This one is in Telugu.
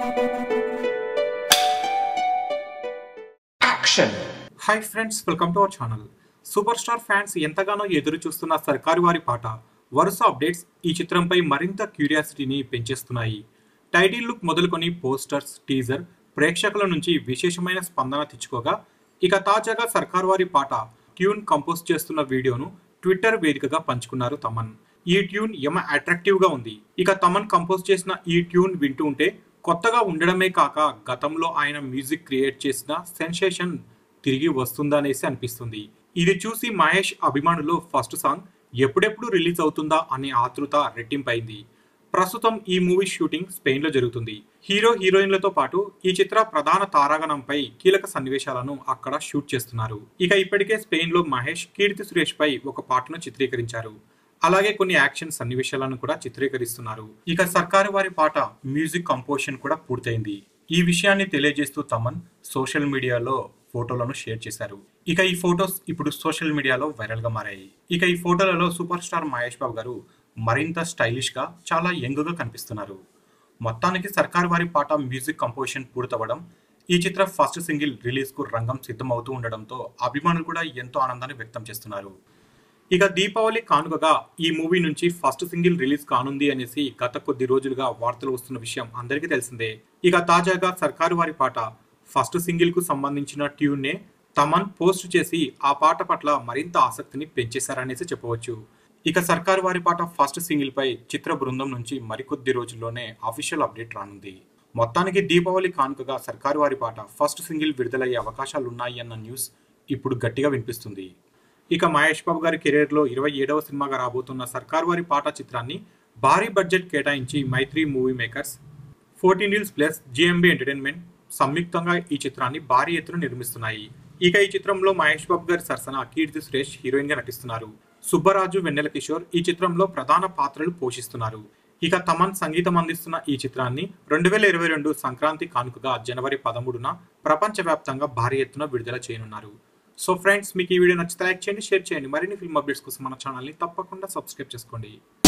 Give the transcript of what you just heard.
action hi friends welcome to our channel superstar fans ఎంతగానో ఎదురు చూస్తున్న సర్కారు వారి పాట వరుస అప్డేట్స్ ఈ చిత్రంపై మరింత క్యూరియాసిటీని పెంచేస్తున్నాయి టైటిల్ లుక్ మొదలుకొని పోస్టర్స్ టీజర్ ప్రేక్షకుల నుంచి విశేషమైన స్పందన తెచ్చుకోగా ఇక తాజాగా సర్కారు వారి పాట ట్యూన్ కంపోజ్ చేస్తున్న వీడియోను ట్విట్టర్ వేదికగా పంచుకున్నారు తమన్ ఈ ట్యూన్ యమ అట్రాక్టివ్ గా ఉంది ఇక తమన్ కంపోజ్ చేసిన ఈ ట్యూన్ వింటూ ఉంటే కొత్తగా ఉండడమే కాక గతంలో ఆయన మ్యూజిక్ క్రియేట్ చేసిన సెన్సేషన్ తిరిగి వస్తుందనేసి అనిపిస్తుంది ఇది చూసి మహేష్ అభిమానులు ఫస్ట్ సాంగ్ ఎప్పుడెప్పుడు రిలీజ్ అవుతుందా అనే ఆతృత రెట్టింపైంది ప్రస్తుతం ఈ మూవీ షూటింగ్ స్పెయిన్ లో జరుగుతుంది హీరో హీరోయిన్లతో పాటు ఈ చిత్ర ప్రధాన తారాగణంపై కీలక సన్నివేశాలను అక్కడ షూట్ చేస్తున్నారు ఇక ఇప్పటికే స్పెయిన్ లో మహేష్ కీర్తి సురేష్ పై ఒక పాటను చిత్రీకరించారు అలాగే కొన్ని యాక్షన్ సన్నివేశాలను కూడా చిత్రీకరిస్తున్నారు ఇక సర్కారు వారి పాట మ్యూజిక్ కంపోజిషన్ కూడా పూర్తయింది ఈ విషయాన్ని తెలియజేస్తూ తమన్ సోషల్ మీడియాలో ఫోటోలను షేర్ చేశారు ఇక ఈ ఫోటోస్ ఇప్పుడు సోషల్ మీడియాలో వైరల్ గా మారాయి ఇక ఈ ఫోటోలలో సూపర్ స్టార్ మహేష్ బాబు గారు మరింత స్టైలిష్ గా చాలా యంగ్ గా కనిపిస్తున్నారు మొత్తానికి సర్కారు వారి పాట మ్యూజిక్ కంపోజిషన్ పూర్తవడం ఈ చిత్ర ఫస్ట్ సింగిల్ రిలీజ్ కు రంగం సిద్ధమవుతూ ఉండడంతో అభిమానులు కూడా ఎంతో ఆనందాన్ని వ్యక్తం చేస్తున్నారు ఇక దీపావళి కానుకగా ఈ మూవీ నుంచి ఫస్ట్ సింగిల్ రిలీజ్ కానుంది అనేసి గత కొద్ది రోజులుగా వార్తలు వస్తున్న విషయం అందరికీ తెలిసిందే ఇక తాజాగా సర్కారు వారి పాట ఫస్ట్ సింగిల్ కు సంబంధించిన ట్యూన్ నే తమన్ పోస్ట్ చేసి ఆ పాట పట్ల మరింత ఆసక్తిని పెంచేశారనేసి చెప్పవచ్చు ఇక సర్కారు వారి పాట ఫస్ట్ సింగిల్ పై చిత్ర బృందం నుంచి మరికొద్ది రోజుల్లోనే అఫీషియల్ అప్డేట్ రానుంది మొత్తానికి దీపావళి కానుకగా సర్కారు వారి పాట ఫస్ట్ సింగిల్ విడుదలయ్యే అవకాశాలున్నాయి అన్న న్యూస్ ఇప్పుడు గట్టిగా వినిపిస్తుంది ఇక మహేష్ బాబు గారి కెరీర్ లో ఇరవై ఏడవ సినిమాగా రాబోతున్న సర్కార్ వారి పాట చిత్రాన్ని భారీ బడ్జెట్ కేటాయించి Mythri movie makers fourteen reels plus GMB entertainment సంయుక్తంగా ఈ చిత్రాన్ని భారీ ఎత్తున నిర్మిస్తున్నాయి ఇక ఈ చిత్రంలో మహేష్ బాబు గారి సరసన కీర్తి సురేష్ హీరోయిన్ గా నటిస్తున్నారు సుబ్బరాజు వెన్నెల కిషోర్ ఈ చిత్రంలో ప్రధాన పాత్రలు పోషిస్తున్నారు ఇక తమన్ సంగీతం అందిస్తున్న ఈ చిత్రాన్ని రెండు వేల ఇరవై రెండు సంక్రాంతి కానుకగా జనవరి పదమూడున ప్రపంచవ్యాప్తంగా భారీ ఎత్తున విడుదల చేయనున్నారు సో ఫ్రెండ్స్ మీకు ఈ వీడియో నచ్చితే లైక్ చేయండి షేర్ చేయండి మరిన్ని ఫిల్మ్ అప్డేట్స్ కోసం మన ఛానల్ని తప్పకుండా సబ్స్క్రైబ్ చేసుకోండి